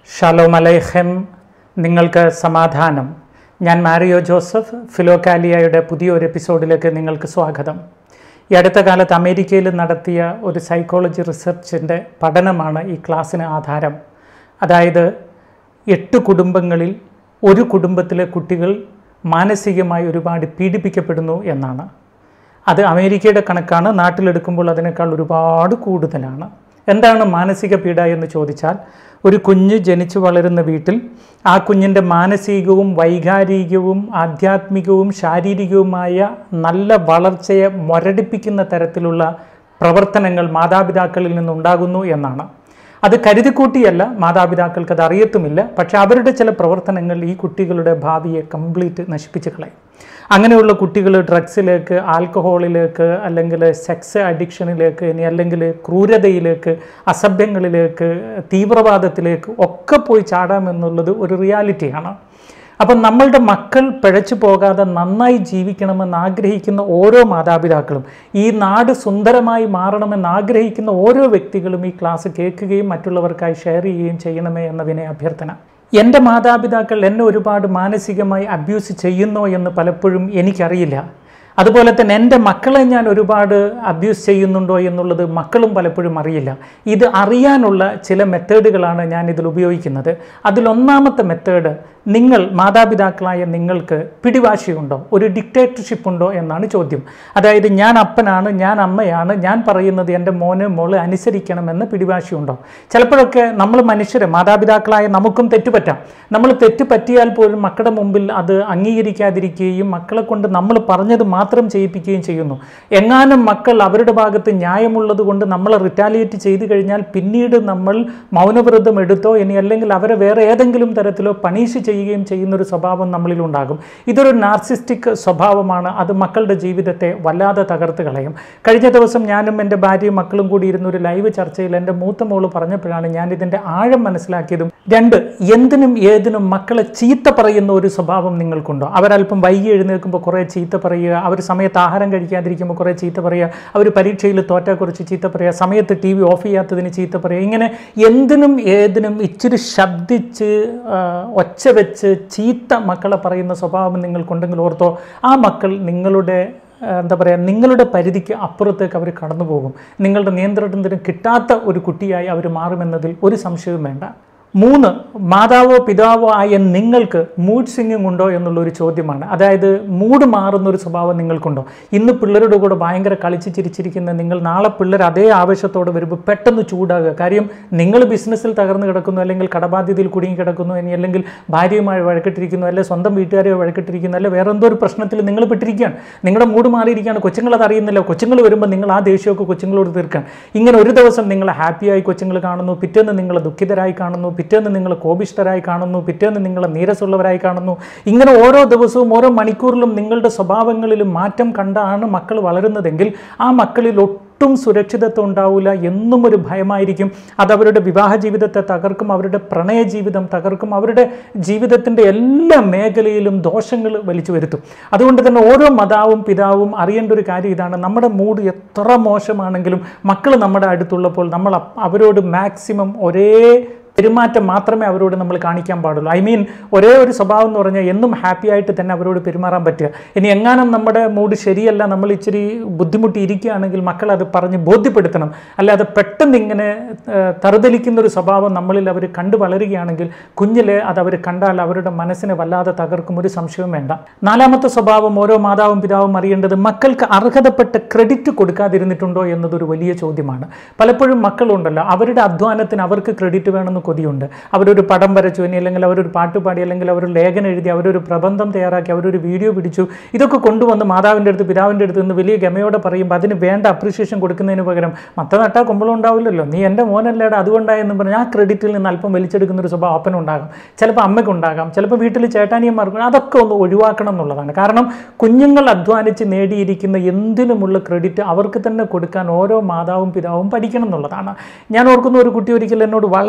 Shalom അലൈഹം നിങ്ങൾക്ക് സമാധാനം ഞാൻ മാരിയോ ജോസഫ് ഫിലോകാലിയയുടെ പുതിയൊരു എപ്പിസോഡിലേക്ക് നിങ്ങൾക്ക് സ്വാഗതം ഈ അടുത്ത കാലത്ത് അമേരിക്കയിൽ നടത്തിയ ഒരു സൈക്കോളജി റിസർച്ചിൻ്റെ പഠനമാണ് ഈ ക്ലാസ്സിന് ആധാരം അതായത് എട്ട് കുടുംബങ്ങളിൽ ഒരു കുടുംബത്തിലെ കുട്ടികൾ മാനസികമായി ഒരുപാട് പീഡിപ്പിക്കപ്പെടുന്നു എന്നാണ് അത് അമേരിക്കയുടെ കണക്കാണ് നാട്ടിലെടുക്കുമ്പോൾ അതിനേക്കാൾ ഒരുപാട് കൂടുതലാണ് എന്താണ് മാനസിക പീഡ എന്ന് ചോദിച്ചാൽ ഒരു കുഞ്ഞ് ജനിച്ചു വളരുന്ന വീട്ടിൽ ആ കുഞ്ഞിൻ്റെ മാനസികവും വൈകാരികവും ആധ്യാത്മികവും ശാരീരികവുമായ നല്ല വളർച്ചയെ മുരടിപ്പിക്കുന്ന തരത്തിലുള്ള പ്രവർത്തനങ്ങൾ മാതാപിതാക്കളിൽ നിന്നുണ്ടാകുന്നു എന്നാണ് അത് കരുതിക്കൂട്ടിയല്ല മാതാപിതാക്കൾക്ക് അത് അറിയത്തുമില്ല പക്ഷെ അവരുടെ ചില പ്രവർത്തനങ്ങൾ ഈ കുട്ടികളുടെ ഭാവിയെ കംപ്ലീറ്റ് നശിപ്പിച്ച് കളയും അങ്ങനെയുള്ള കുട്ടികൾ ഡ്രഗ്സിലേക്ക് ആൽക്കഹോളിലേക്ക് അല്ലെങ്കിൽ സെക്സ് അഡിക്ഷനിലേക്ക് ഇനി അല്ലെങ്കിൽ ക്രൂരതയിലേക്ക് അസഭ്യങ്ങളിലേക്ക് തീവ്രവാദത്തിലേക്ക് ഒക്കെ പോയി ചാടാമെന്നുള്ളത് ഒരു റിയാലിറ്റിയാണ് അപ്പം നമ്മളുടെ മക്കൾ പിഴച്ചു പോകാതെ നന്നായി ജീവിക്കണമെന്ന് ആഗ്രഹിക്കുന്ന ഓരോ മാതാപിതാക്കളും ഈ നാട് സുന്ദരമായി മാറണമെന്ന് ആഗ്രഹിക്കുന്ന ഓരോ വ്യക്തികളും ഈ ക്ലാസ് കേൾക്കുകയും മറ്റുള്ളവർക്കായി ഷെയർ ചെയ്യുകയും ചെയ്യണമേ എന്ന വിനയ അഭ്യർത്ഥന എൻ്റെ മാതാപിതാക്കൾ എന്നെ ഒരുപാട് മാനസികമായി അബ്യൂസ് ചെയ്യുന്നോ എന്ന് പലപ്പോഴും എനിക്കറിയില്ല അതുപോലെ തന്നെ എൻ്റെ മക്കളെ ഞാൻ ഒരുപാട് അബ്യൂസ് ചെയ്യുന്നുണ്ടോ എന്നുള്ളത് മക്കളും പലപ്പോഴും അറിയില്ല ഇത് അറിയാനുള്ള ചില മെത്തേഡുകളാണ് ഞാൻ ഇതിൽ ഉപയോഗിക്കുന്നത് അതിലൊന്നാമത്തെ മെത്തേഡ് നിങ്ങൾ മാതാപിതാക്കളായ നിങ്ങൾക്ക് പിടിവാശിയുണ്ടോ ഒരു ഡിക്റ്റേറ്റർഷിപ്പ് ഉണ്ടോ എന്നാണ് ചോദ്യം അതായത് ഞാൻ അപ്പനാണ് ഞാൻ അമ്മയാണ് ഞാൻ പറയുന്നത് എൻ്റെ മോന് മോള് അനുസരിക്കണമെന്ന് പിടിവാശിയുണ്ടോ ചിലപ്പോഴൊക്കെ നമ്മൾ മനുഷ്യരെ മാതാപിതാക്കളായ നമുക്കും തെറ്റുപറ്റാം നമ്മൾ തെറ്റ് പറ്റിയാൽ പോലും മക്കളുടെ മുമ്പിൽ അത് അംഗീകരിക്കാതിരിക്കുകയും മക്കളെ കൊണ്ട് നമ്മൾ പറഞ്ഞത് മാത്രം ചെയ്യിപ്പിക്കുകയും ചെയ്യുന്നു എങ്ങാനും മക്കൾ അവരുടെ ഭാഗത്ത് ന്യായമുള്ളത് കൊണ്ട് നമ്മളെ റിറ്റാലിയേറ്റ് ചെയ്തു കഴിഞ്ഞാൽ പിന്നീട് നമ്മൾ മൗനവ്രതം എടുത്തോ ഇനി അല്ലെങ്കിൽ അവരെ വേറെ ഏതെങ്കിലും തരത്തിലോ പണീഷ് ചെയ്യുകയും ചെയ്യുന്നൊരു സ്വഭാവം നമ്മളിലുണ്ടാകും ഇതൊരു നാർസിസ്റ്റിക് സ്വഭാവമാണ് അത് മക്കളുടെ ജീവിതത്തെ വല്ലാതെ തകർത്ത് കളയും കഴിഞ്ഞ ദിവസം ഞാനും എൻ്റെ ഭാര്യയും മക്കളും കൂടി ഇരുന്ന ഒരു ലൈവ് ചർച്ചയിൽ എൻ്റെ മൂത്ത മോള് പറഞ്ഞപ്പോഴാണ് ഞാൻ ഇതിൻ്റെ ആഴം മനസ്സിലാക്കിയതും രണ്ട് എന്തിനും ഏതിനും മക്കളെ ചീത്ത പറയുന്ന ഒരു സ്വഭാവം നിങ്ങൾക്കുണ്ടോ അവരല്പം വൈകി എഴുന്നേൽക്കുമ്പോൾ കുറേ ചീത്ത പറയുക അവർ സമയത്ത് ആഹാരം കഴിക്കാതിരിക്കുമ്പോൾ കുറേ ചീത്ത പറയുക അവർ പരീക്ഷയിൽ തോറ്റക്കുറിച്ച് ചീത്ത പറയുക സമയത്ത് ടി വി ഓഫ് ചെയ്യാത്തതിന് ചീത്ത പറയുക ഇങ്ങനെ എന്തിനും ഏതിനും ഇച്ചിരി ശബ്ദിച്ച് ഒച്ച വെച്ച് ചീത്ത മക്കളെ പറയുന്ന സ്വഭാവം നിങ്ങൾക്കുണ്ടെങ്കിൽ ഓർത്തോ ആ മക്കൾ നിങ്ങളുടെ എന്താ പറയുക നിങ്ങളുടെ പരിധിക്ക് അപ്പുറത്തേക്ക് അവർ കടന്നു പോകും നിങ്ങളുടെ നിയന്ത്രണത്തിന് കിട്ടാത്ത ഒരു കുട്ടിയായി അവർ മാറുമെന്നതിൽ ഒരു സംശയവും വേണ്ട മൂന്ന് മാതാവോ പിതാവോ ആയ നിങ്ങൾക്ക് മൂഡ് സ്വിങ്ങിങ് ഉണ്ടോ എന്നുള്ളൊരു ചോദ്യമാണ് അതായത് മൂഡ് മാറുന്ന ഒരു സ്വഭാവം നിങ്ങൾക്കുണ്ടോ ഇന്ന് പിള്ളേരുടെ കൂടെ ഭയങ്കര കളിച്ച് ചിരിച്ചിരിക്കുന്ന നിങ്ങൾ നാളെ പിള്ളേർ അതേ ആവേശത്തോടെ വരുമ്പോൾ പെട്ടെന്ന് ചൂടാകുക കാര്യം നിങ്ങൾ ബിസിനസ്സിൽ തകർന്നു കിടക്കുന്നു അല്ലെങ്കിൽ കടബാധ്യതയിൽ കുടുങ്ങി കിടക്കുന്നു ഇനി അല്ലെങ്കിൽ ഭാര്യയുമായി വഴക്കിട്ടിരിക്കുന്നു അല്ലെങ്കിൽ സ്വന്തം വീട്ടുകാരെ വഴക്കിട്ടിരിക്കുന്നു അല്ലെങ്കിൽ വേറെ എന്തോ ഒരു പ്രശ്നത്തിൽ നിങ്ങൾ പെട്ടിരിക്കുകയാണ് നിങ്ങളുടെ മൂഡ് മാറിയിരിക്കുകയാണ് കൊച്ചുങ്ങൾ അത് അറിയുന്നില്ല കൊച്ചുങ്ങൾ വരുമ്പോൾ നിങ്ങൾ ആ ദേഷ്യമൊക്കെ കൊച്ചുങ്ങളോട് തീർക്കാൻ ഇങ്ങനെ ഒരു ദിവസം നിങ്ങൾ ഹാപ്പിയായി കൊച്ചുങ്ങൾ കാണുന്നു പിറ്റേന്ന് നിങ്ങൾ ദുഃഖിതരായി കാണുന്നു പിറ്റേന്ന് നിങ്ങൾ കോപിഷ്ഠരായി കാണുന്നു പിറ്റേന്ന് നിങ്ങൾ നീരസുള്ളവരായി കാണുന്നു ഇങ്ങനെ ഓരോ ദിവസവും ഓരോ മണിക്കൂറിലും നിങ്ങളുടെ സ്വഭാവങ്ങളിൽ മാറ്റം കണ്ടാണ് മക്കൾ വളരുന്നതെങ്കിൽ ആ മക്കളിൽ ഒട്ടും സുരക്ഷിതത്വം ഉണ്ടാവില്ല എന്നും ഒരു ഭയമായിരിക്കും അത് അവരുടെ വിവാഹ ജീവിതത്തെ തകർക്കും അവരുടെ പ്രണയ ജീവിതം തകർക്കും അവരുടെ ജീവിതത്തിൻ്റെ എല്ലാ മേഖലയിലും ദോഷങ്ങൾ വലിച്ചു വരുത്തും അതുകൊണ്ട് തന്നെ ഓരോ മാതാവും പിതാവും അറിയേണ്ട ഒരു കാര്യം ഇതാണ് നമ്മുടെ മൂഡ് എത്ര മോശമാണെങ്കിലും മക്കൾ നമ്മുടെ അടുത്തുള്ളപ്പോൾ നമ്മൾ അവരോട് മാക്സിമം ഒരേ പെരുമാറ്റം മാത്രമേ അവരോട് നമ്മൾ കാണിക്കാൻ പാടുള്ളൂ ഐ മീൻ ഒരേ ഒരു സ്വഭാവം എന്ന് പറഞ്ഞാൽ എന്നും ഹാപ്പി ആയിട്ട് തന്നെ അവരോട് പെരുമാറാൻ പറ്റുക ഇനി എങ്ങാനും നമ്മുടെ മൂഡ് ശരിയല്ല നമ്മൾ ഇച്ചിരി ബുദ്ധിമുട്ടി ഇരിക്കുകയാണെങ്കിൽ മക്കൾ അത് പറഞ്ഞ് ബോധ്യപ്പെടുത്തണം അല്ലാതെ പെട്ടെന്ന് ഇങ്ങനെ തറുതലിക്കുന്ന ഒരു സ്വഭാവം നമ്മളിൽ അവർ കണ്ടു വളരുകയാണെങ്കിൽ കുഞ്ഞിലെ അത് അവർ കണ്ടാൽ അവരുടെ മനസ്സിനെ വല്ലാതെ തകർക്കും ഒരു സംശയവും വേണ്ട നാലാമത്തെ സ്വഭാവം ഓരോ മാതാവും പിതാവും അറിയേണ്ടത് മക്കൾക്ക് അർഹതപ്പെട്ട ക്രെഡിറ്റ് കൊടുക്കാതിരുന്നിട്ടുണ്ടോ എന്നതൊരു വലിയ ചോദ്യമാണ് പലപ്പോഴും മക്കളുണ്ടല്ലോ അവരുടെ അധ്വാനത്തിന് അവർക്ക് ക്രെഡിറ്റ് വേണമെന്ന് കൊതിയുണ്ട് അവരൊരു പടം വരച്ചു ഇനി അല്ലെങ്കിൽ അവരൊരു പാട്ട് പാടി അല്ലെങ്കിൽ അവരൊരു ലേഖനം എഴുതി അവരൊരു പ്രബന്ധം തയ്യാറാക്കി അവരൊരു വീഡിയോ പിടിച്ചു ഇതൊക്കെ കൊണ്ടുവന്ന് മാതാവിൻ്റെ അടുത്ത് പിതാവിൻ്റെ അടുത്ത് നിന്ന് വലിയ ഗമയോടെ പറയുമ്പോൾ അതിന് വേണ്ട അപ്രീഷിയേഷൻ കൊടുക്കുന്നതിന് പകരം മത്ത നട്ടാൽ കുമ്പളം ഉണ്ടാവില്ലല്ലോ നീ എൻ്റെ മോനല്ലേടാ അതുകൊണ്ടായെന്ന് പറഞ്ഞാൽ ആ ക്രെഡിറ്റിൽ നിന്ന് അല്പം വലിച്ചെടുക്കുന്ന ഒരു സ്വഭാവം അപ്പനുണ്ടാകാം ചിലപ്പോൾ അമ്മയ്ക്കുണ്ടാകാം ചിലപ്പോൾ വീട്ടിൽ ചേട്ടാനിയന്മാർക്കും അതൊക്കെ ഒന്ന് ഒഴിവാക്കണം എന്നുള്ളതാണ് കാരണം കുഞ്ഞുങ്ങൾ അധ്വാനിച്ച് നേടിയിരിക്കുന്ന എന്തിനുമുള്ള ക്രെഡിറ്റ് അവർക്ക് തന്നെ കൊടുക്കാൻ ഓരോ മാതാവും പിതാവും പഠിക്കണം എന്നുള്ളതാണ് ഞാൻ ഓർക്കുന്ന ഒരു കുട്ടി ഒരിക്കൽ എന്നോട് വളരെ വേദന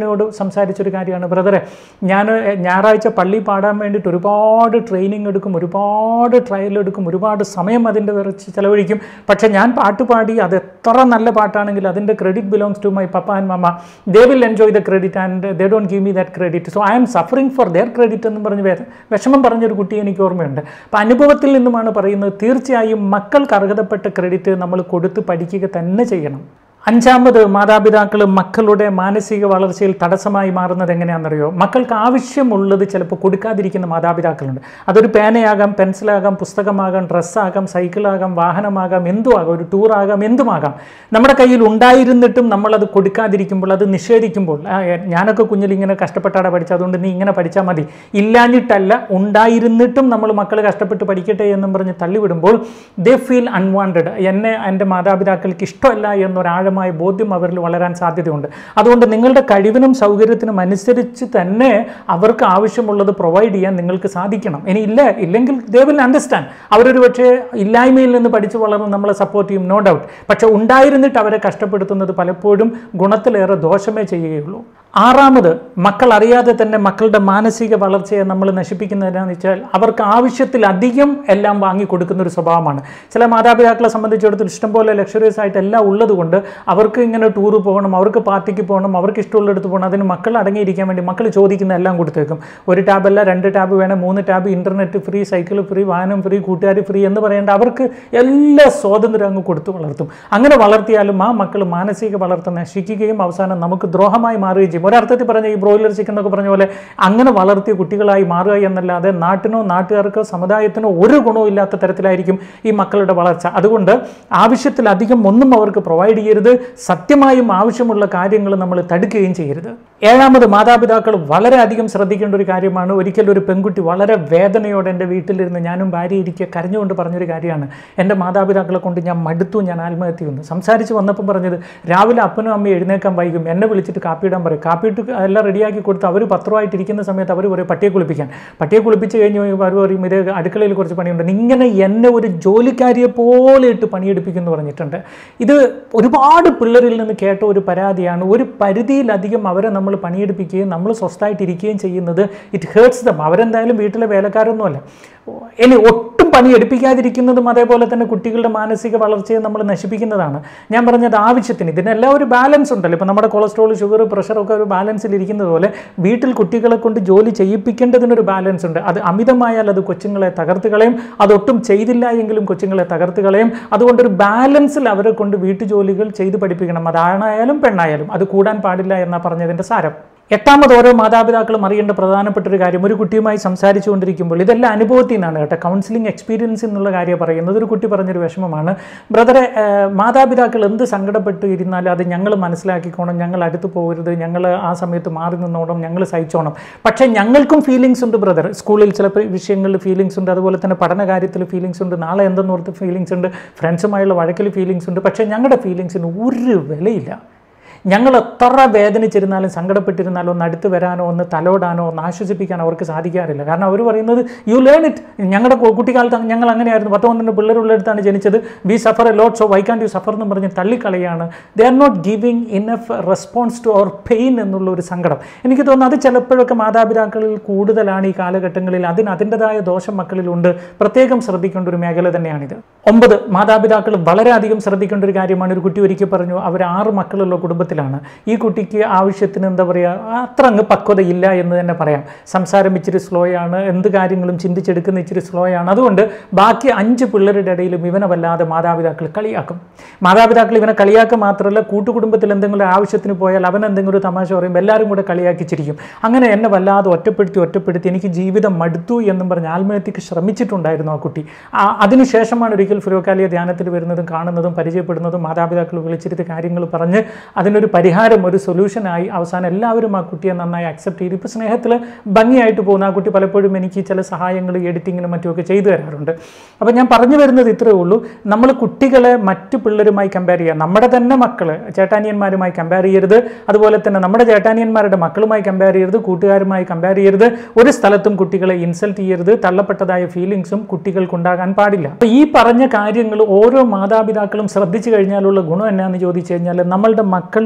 സ്നേഹിതനോട് സംസാരിച്ചൊരു കാര്യമാണ് ബ്രദറെ ഞാൻ ഞായറാഴ്ച പള്ളി പാടാൻ വേണ്ടിയിട്ട് ഒരുപാട് ട്രെയിനിങ് എടുക്കും ഒരുപാട് ട്രയൽ എടുക്കും ഒരുപാട് സമയം അതിൻ്റെ വിറച്ച് ചിലവഴിക്കും പക്ഷേ ഞാൻ പാട്ട് പാടി അത് എത്ര നല്ല പാട്ടാണെങ്കിൽ അതിൻ്റെ credit belongs to my papa and mamma they will enjoy the credit and they don't give me that credit so I am suffering for their credit എന്ന് പറഞ്ഞ് വേ- വിഷമം പറഞ്ഞൊരു കുട്ടി എനിക്ക് ഓർമ്മയുണ്ട് അപ്പം അനുഭവത്തിൽ നിന്നുമാണ് പറയുന്നത് തീർച്ചയായും മക്കൾക്ക് അർഹതപ്പെട്ട ക്രെഡിറ്റ് നമ്മൾ കൊടുത്ത് പഠിക്കുക തന്നെ ചെയ്യണം അഞ്ചാമത് മാതാപിതാക്കൾ മക്കളുടെ മാനസിക വളർച്ചയിൽ തടസ്സമായി മാറുന്നത് എങ്ങനെയാണെന്നറിയോ മക്കൾക്ക് ആവശ്യമുള്ളത് ചിലപ്പോൾ കൊടുക്കാതിരിക്കുന്ന മാതാപിതാക്കളുണ്ട് അതൊരു പേനയാകാം പെൻസിലാകാം പുസ്തകമാകാം ഡ്രസ്സാകാം സൈക്കിളാകാം വാഹനമാകാം എന്തുമാകാം ഒരു ടൂറാകാം എന്തുമാകാം നമ്മുടെ കയ്യിൽ ഉണ്ടായിരുന്നിട്ടും നമ്മളത് കൊടുക്കാതിരിക്കുമ്പോൾ അത് നിഷേധിക്കുമ്പോൾ ആ, എ- ഞാനൊക്കെ കുഞ്ഞിൽ ഇങ്ങനെ കഷ്ടപ്പെട്ടാണ് പഠിച്ചത് അതുകൊണ്ട് നീ ഇങ്ങനെ പഠിച്ചാൽ മതി ഇല്ലാഞ്ഞിട്ടല്ല ഉണ്ടായിരുന്നിട്ടും നമ്മൾ മക്കൾ കഷ്ടപ്പെട്ട് പഠിക്കട്ടെ എന്നും പറഞ്ഞ് തള്ളിവിടുമ്പോൾ ദേ ഫീൽ അൺവാണ്ടഡ് എന്നെ എൻ്റെ മാതാപിതാക്കൾക്ക് ഇഷ്ടമല്ല എന്നൊരാഴമായ ബോധ്യം അവരിൽ വളരാൻ സാധ്യതയുണ്ട് അതുകൊണ്ട് നിങ്ങളുടെ കഴിവിനും സൗകര്യത്തിനും അനുസരിച്ച് തന്നെ അവർക്ക് ആവശ്യമുള്ളത് പ്രൊവൈഡ് ചെയ്യാൻ നിങ്ങൾക്ക് സാധിക്കണം ഇനി ഇല്ല ഇല്ലെങ്കിൽ ദേ വിൽ അണ്ടർസ്റ്റാൻഡ് അവരൊരു പക്ഷേ ഇല്ലായ്മയിൽ നിന്ന് പഠിച്ചു വളർന്ന് നമ്മളെ സപ്പോർട്ട് ചെയ്യും നോ ഡൗട്ട് പക്ഷെ ഉണ്ടായിരുന്നിട്ട് അവരെ കഷ്ടപ്പെടുത്തുന്നത് പലപ്പോഴും ഗുണത്തിലേറെ ദോഷമേ ചെയ്യുകയുള്ളൂ ആറാമത് മക്കൾ അറിയാതെ തന്നെ മക്കളുടെ മാനസിക വളർച്ചയെ നമ്മൾ നശിപ്പിക്കുന്നതിനാന്ന് വെച്ചാൽ അവർക്ക് ആവശ്യത്തിലധികം എല്ലാം വാങ്ങി കൊടുക്കുന്ന ഒരു സ്വഭാവമാണ് ചില മാതാപിതാക്കളെ സംബന്ധിച്ചിടത്തോളം ഇഷ്ടംപോലെ ലക്ഷറീസ് ആയിട്ട് എല്ലാം ഉള്ളതുകൊണ്ട് അവർക്ക് ഇങ്ങനെ ടൂറ് പോകണം അവർക്ക് പാർട്ടിക്ക് പോകണം അവർക്ക് ഇഷ്ടമുള്ളിടത്ത് പോകണം അതിന് മക്കൾ അടങ്ങിയിരിക്കാൻ വേണ്ടി മക്കൾ ചോദിക്കുന്ന എല്ലാം കൊടുത്തേക്കും ഒരു ടാബല്ല രണ്ട് ടാബ് വേണം മൂന്ന് tab internet free cycle free വാഹനം ഫ്രീ കൂട്ടുകാർ ഫ്രീ എന്ന് പറയേണ്ട അവർക്ക് എല്ലാ സ്വാതന്ത്ര്യം അങ്ങ് കൊടുത്തു വളർത്തും അങ്ങനെ വളർത്തിയാലും ആ മക്കൾ മാനസിക വളർത്ത നശിക്കുകയും അവസാനം നമുക്ക് ദ്രോഹമായി മാറുകയും ചെയ്യും ഒരർത്ഥത്തിൽ പറഞ്ഞ ഈ ബ്രോയിലർ ചിക്കൻ എന്നൊക്കെ പറഞ്ഞ പോലെ അങ്ങനെ വളർത്തിയ കുട്ടികളായി മാറുക എന്നല്ലാതെ നാട്ടിനോ നാട്ടുകാർക്കോ സമുദായത്തിനോ ഒരു ഗുണവും ഇല്ലാത്ത തരത്തിലായിരിക്കും ഈ മക്കളുടെ വളർച്ച അതുകൊണ്ട് ആവശ്യത്തിലധികം ഒന്നും അവർക്ക് പ്രൊവൈഡ് ചെയ്യരുത് സത്യമായും ആവശ്യമുള്ള കാര്യങ്ങൾ നമ്മൾ തടുക്കുകയും ചെയ്യരുത് ഏഴാമത് മാതാപിതാക്കൾ വളരെയധികം ശ്രദ്ധിക്കേണ്ട ഒരു കാര്യമാണ് ഒരിക്കലും ഒരു പെൺകുട്ടി വളരെ വേദനയോടെ എൻ്റെ വീട്ടിലിരുന്ന് ഞാനും ഭാര്യ ഇരിക്കുക കരഞ്ഞുകൊണ്ട് പറഞ്ഞൊരു കാര്യമാണ് എൻ്റെ മാതാപിതാക്കളെ കൊണ്ട് ഞാൻ മടുത്തു ഞാൻ ആത്മഹത്യ ചെയ്യുന്നു സംസാരിച്ച് വന്നപ്പോൾ പറഞ്ഞത് രാവിലെ അപ്പനും അമ്മയും എഴുന്നേക്കാൻ വൈകും എന്നെ വിളിച്ചിട്ട് കാപ്പി ഇടാൻ പറയും കാപ്പി ഇട്ട് എല്ലാം റെഡിയാക്കി കൊടുത്ത് അവർ പത്രമായിട്ട് ഇരിക്കുന്ന സമയത്ത് അവർ പറയും പട്ടിയെ കുളിപ്പിക്കാൻ പട്ടിയെ കുളിപ്പിച്ച് കഴിഞ്ഞ് അവർ പറയും ഇത് അടുക്കളയിൽ കുറച്ച് പണിയുണ്ട് ഇങ്ങനെ എന്നെ ഒരു ജോലിക്കാരിയെ പോലെ ഇട്ട് പണിയെടുപ്പിക്കുന്നു പറഞ്ഞിട്ടുണ്ട് ഇത് ഒരുപാട് പിള്ളേരിൽ നിന്ന് കേട്ട ഒരു പരാതിയാണ് ഒരു പരിധിയിലധികം അവരെ നമ്മൾ പണിയെടുപ്പിക്കുകയും നമ്മൾ സ്വസ്ഥമായിട്ടിരിക്കുകയും ചെയ്യുന്നത് ഇറ്റ് ഹേർട്സ് ദം അവരെന്തായാലും വീട്ടിലെ വേലക്കാരൊന്നുമല്ല ഇനി ഒട്ടും പണി എടുപ്പിക്കാതിരിക്കുന്നതും അതേപോലെ തന്നെ കുട്ടികളുടെ മാനസിക വളർച്ചയെ നമ്മൾ നശിപ്പിക്കുന്നതാണ് ഞാൻ പറഞ്ഞത് ആവശ്യത്തിന് ഇതിനെല്ലാം ഒരു ബാലൻസ് ഉണ്ടല്ലോ ഇപ്പോൾ നമ്മുടെ കൊളസ്ട്രോൾ ഷുഗർ പ്രഷറൊക്കെ ഒരു ബാലൻസിൽ ഇരിക്കുന്നത് പോലെ വീട്ടിൽ കുട്ടികളെ കൊണ്ട് ജോലി ചെയ്യിപ്പിക്കേണ്ടതിനൊരു ബാലൻസ് ഉണ്ട് അത് അമിതമായാൽ അത് കൊച്ചുങ്ങളെ തകർത്ത് കളയും അതൊട്ടും ചെയ്തില്ല എങ്കിലും കൊച്ചുങ്ങളെ തകർത്ത് കളയും അതുകൊണ്ടൊരു ബാലൻസിൽ അവരെ കൊണ്ട് വീട്ടുജോലികൾ ചെയ്ത് പഠിപ്പിക്കണം അതാണായാലും പെണ്ണായാലും അത് കൂടാൻ പാടില്ല എന്നാ പറഞ്ഞതിൻ്റെ സാരം എട്ടാമത് ഓരോ മാതാപിതാക്കളും അറിയേണ്ട പ്രധാനപ്പെട്ട ഒരു കാര്യം ഒരു കുട്ടിയുമായി സംസാരിച്ചു കൊണ്ടിരിക്കുമ്പോൾ ഇതെല്ലാം അനുഭവത്തിൽ നിന്നാണ് കേട്ടോ കൗൺസിലിംഗ് എക്സ്പീരിയൻസ് എന്നുള്ള കാര്യം പറയുന്നത് ഒരു കുട്ടി പറഞ്ഞൊരു വിഷമമാണ് ബ്രദറെ ഏഹ്, മാതാപിതാക്കൾ എന്ത് സങ്കടപ്പെട്ട് ഇരുന്നാലും അത് ഞങ്ങൾ മനസ്സിലാക്കിക്കോണം ഞങ്ങൾ അടുത്ത് പോകരുത് ഞങ്ങൾ ആ സമയത്ത് മാറി നിന്നോണം ഞങ്ങൾ സഹിച്ചോണം പക്ഷേ ഞങ്ങൾക്കും ഫീലിങ്സ് ഉണ്ട് ബ്രദർ സ്കൂളിൽ ചില പ- വിഷയങ്ങളിൽ ഫീലിങ്സ് ഉണ്ട് അതുപോലെ തന്നെ പഠന കാര്യത്തിൽ ഫീലിങ്സ് ഉണ്ട് നാളെ എന്തെന്നോർത്ത് ഫീലിങ്സ് ഉണ്ട് ഫ്രണ്ട്സുമായുള്ള വഴക്കിൽ ഫീലിങ്സ് ഉണ്ട് പക്ഷേ ഞങ്ങളുടെ ഫീലിങ്സിന് ഒരു വിലയില്ല ഞങ്ങൾ എത്ര വേദനിച്ചിരുന്നാലും സങ്കടപ്പെട്ടിരുന്നാലും ഒന്ന് അടുത്ത് വരാനോ ഒന്ന് തലോടാനോ ഒന്ന് ആശ്വസിപ്പിക്കാനോ അവർക്ക് സാധിക്കാറില്ല കാരണം അവർ പറയുന്നത് യു ലേൺ ഇറ്റ് ഞങ്ങളുടെ കു- കുട്ടിക്കാലത്ത് ഞങ്ങൾ അങ്ങനെയായിരുന്നു പത്ത് പന്ത്രണ്ട് പിള്ളേരുള്ളിടത്താണ് ജനിച്ചത് we suffer a lot so why can you suffer എന്ന് പറഞ്ഞ് തള്ളിക്കളയാണ് they are not giving enough response to our pain എന്നുള്ള ഒരു സങ്കടം എനിക്ക് തോന്നുന്നു അത് ചിലപ്പോഴൊക്കെ മാതാപിതാക്കളിൽ കൂടുതലാണ് ഈ കാലഘട്ടങ്ങളിൽ അതിന് അതിൻ്റെതായ ദോഷം മക്കളിലുണ്ട് പ്രത്യേകം ശ്രദ്ധിക്കേണ്ട ഒരു മേഖല തന്നെയാണിത് ഒമ്പത് മാതാപിതാക്കൾ വളരെയധികം ശ്രദ്ധിക്കേണ്ട ഒരു കാര്യമാണ് ഒരു കുട്ടി ഒരിക്കൽ പറഞ്ഞു അവർ ആറ് മക്കളുള്ള കുടുംബത്തിലാണ് ഈ കുട്ടിക്ക് ആവശ്യത്തിന് എന്താ പറയുക അത്ര അങ്ങ് പക്വതയില്ല എന്ന് തന്നെ പറയാം സംസാരം ഇച്ചിരി സ്ലോ ആണ് എന്ത് കാര്യങ്ങളും ചിന്തിച്ചെടുക്കുന്ന ഇച്ചിരി സ്ലോ ആണ് അതുകൊണ്ട് ബാക്കി അഞ്ച് പിള്ളേരുടെ ഇടയിലും ഇവനെ വല്ലാതെ മാതാപിതാക്കൾ കളിയാക്കും മാതാപിതാക്കൾ ഇവനെ കളിയാക്കുക മാത്രമല്ല കൂട്ടുകുടുംബത്തിൽ എന്തെങ്കിലും ആവശ്യത്തിന് പോയാൽ അവൻ എന്തെങ്കിലും ഒരു തമാശ പറയും എല്ലാവരും കൂടെ കളിയാക്കിച്ചിരിക്കും അങ്ങനെ എന്നെ വല്ലാതെ ഒറ്റപ്പെടുത്തി ഒറ്റപ്പെടുത്തി എനിക്ക് ജീവിതം മടുത്തു എന്നും പറഞ്ഞ് ആത്മഹത്യക്ക് ശ്രമിച്ചിട്ടുണ്ടായിരുന്നു ആ കുട്ടി ആ അതിനുശേഷമാണ് ഒരിക്കൽ ഫിറോക്കാലിയ ധ്യാനത്തിൽ വരുന്നതും കാണുന്നതും പരിചയപ്പെടുന്നതും മാതാപിതാക്കൾ വിളിച്ചിരുത്തി കാര്യങ്ങൾ പറഞ്ഞ് അതിനൊരു പരിഹാരം ഒരു സൊല്യൂഷനായി അവസാനം എല്ലാവരും ആ കുട്ടിയെ നന്നായി അക്സെപ്റ്റ് ചെയ്തു ഇപ്പോൾ സ്നേഹത്തിൽ ഭംഗിയായിട്ട് പോകുന്ന ആ കുട്ടി പലപ്പോഴും എനിക്ക് ചില സഹായങ്ങൾ എഡിറ്റിങ്ങിനും മറ്റുമൊക്കെ ചെയ്തു തരാറുണ്ട് അപ്പോൾ ഞാൻ പറഞ്ഞു വരുന്നത് ഇത്രയേ ഉള്ളൂ നമ്മൾ കുട്ടികളെ മറ്റു പിള്ളേരുമായി കമ്പയർ ചെയ്യുക നമ്മുടെ തന്നെ മക്കൾ ചേട്ടാനിയന്മാരുമായി കമ്പയർ ചെയ്യരുത് അതുപോലെ തന്നെ നമ്മുടെ ചേട്ടാനിയന്മാരുടെ മക്കളുമായി കമ്പയർ ചെയ്യരുത് കൂട്ടുകാരുമായി കമ്പയർ ചെയ്യരുത് ഒരു സ്ഥലത്തും കുട്ടികളെ ഇൻസൾട്ട് ചെയ്യരുത് തള്ളപ്പെട്ടതായ ഫീലിങ്സും കുട്ടികൾക്കുണ്ടാകാൻ പാടില്ല അപ്പോൾ ഈ പറഞ്ഞ കാര്യങ്ങൾ ഓരോ മാതാപിതാക്കളും ശ്രദ്ധിച്ചു കഴിഞ്ഞാലുള്ള ഗുണം എന്നാന്ന് ചോദിച്ചു കഴിഞ്ഞാൽ നമ്മളുടെ മക്കൾ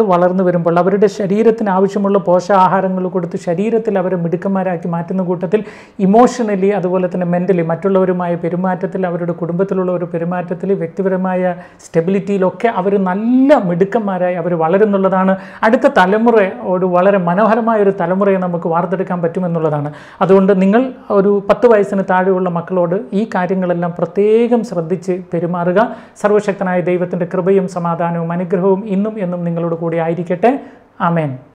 വളർന്നു വരുമ്പോൾ അവരുടെ ശരീരത്തിന് ആവശ്യമുള്ള പോഷകാഹാരങ്ങൾ കൊടുത്ത് ശരീരത്തിൽ അവരെ മിടുക്കന്മാരാക്കി മാറ്റുന്ന കൂട്ടത്തിൽ ഇമോഷണലി അതുപോലെ തന്നെ മെൻ്റലി മറ്റുള്ളവരുമായ പെരുമാറ്റത്തിൽ അവരുടെ കുടുംബത്തിലുള്ള ഒരു പെരുമാറ്റത്തിൽ വ്യക്തിപരമായ സ്റ്റെബിലിറ്റിയിലൊക്കെ അവർ നല്ല മിടുക്കന്മാരായി അവർ വളരുന്നുള്ളതാണ് അടുത്ത തലമുറ ഒരു വളരെ മനോഹരമായ ഒരു തലമുറയെ നമുക്ക് വാർത്തെടുക്കാൻ പറ്റുമെന്നുള്ളതാണ് അതുകൊണ്ട് നിങ്ങൾ ഒരു പത്ത് വയസ്സിന് താഴെയുള്ള മക്കളോട് ഈ കാര്യങ്ങളെല്ലാം പ്രത്യേകം ശ്രദ്ധിച്ച് പെരുമാറുക സർവശക്തനായ ദൈവത്തിൻ്റെ കൃപയും സമാധാനവും അനുഗ്രഹവും ഇന്നും എന്നും നിങ്ങളോട് കൂടി ആയിരിക്കട്ടെ ആമേൻ